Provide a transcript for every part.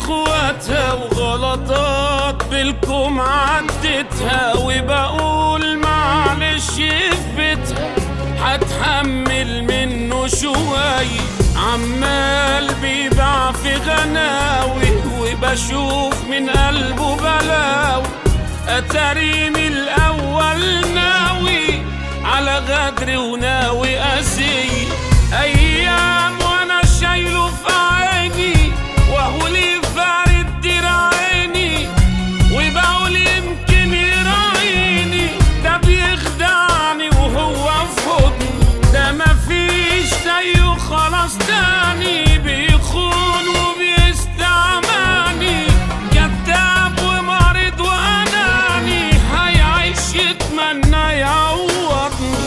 اخواتها وغلطات بالكم عدتها وبقول معلش في بيتها هتحمل منه شوي عمال بيباع في غناوي وبشوف من قلبه بلاوي اتاري من الاول ناوي على غدر وناوي اسي ايام وانا شايله في عيني وهو لي فارد دراعيني وبقول يمكن يراعيني ده بيخدعني وهو في حضني ده مفيش زيه خلاص تاني بيخون وبيستعماني كذاب ومريض واناني هيعيش يتمنى يعوضني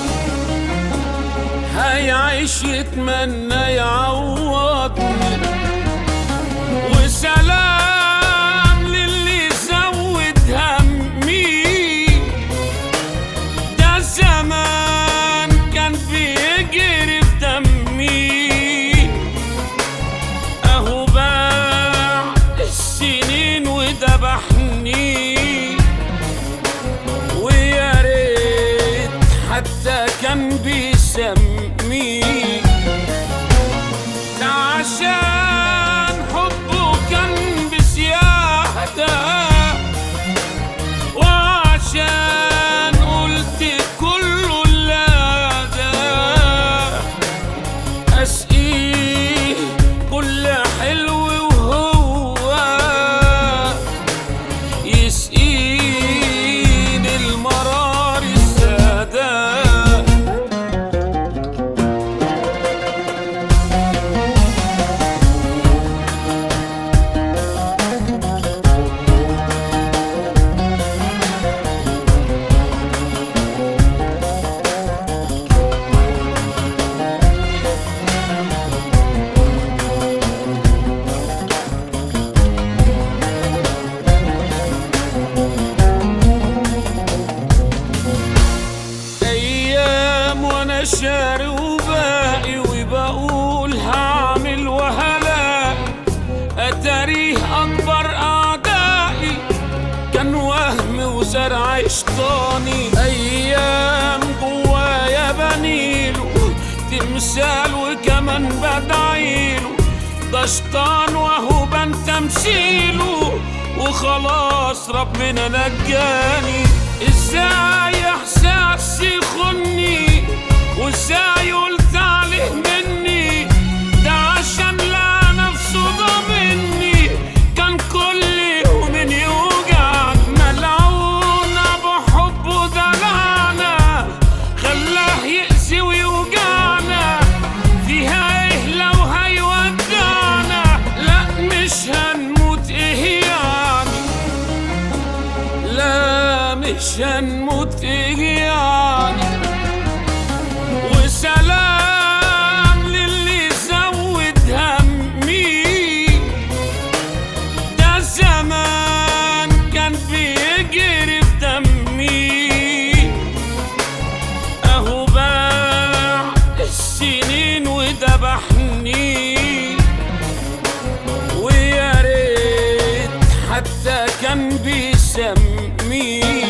هيعيش يتمنى يعوضني وسلام للي زود همي ده زمان كان بيجري في دمي اهو باع السنين وذبحني ويا ريت حتى كان بيسمي ده عشان حبه كان بزيادة وعشان قلت كله لا ده أسقيه كل حلو وهو يسقيني المرار السادة ايام وانا شاري وباقي وبقول هعمل وهلاقي اتاريه اكبر اعدائي كان وهم وزرع شيطاني ايام جوايا بنيله تمثال وكمان بدعيله ده شيطان وهو بان تمثيله وخلاص ربنا نجاني ازاي احساس يخني وازاي قلت عليه مني ده عشان لا نفسه ضامني كان كل يوم يوجع ملعون ابو حبه ده لعنه خلاه يأذي ويوجعنا فيها ايه لو هيودعنا لا مش هنموت ايه يعني لا مش هنموت ايه يعني وسلام للي زود همي ده زمان كان بيجري في دمي اهو باع السنين وذبحني ويا ريت حتى كان بيسمي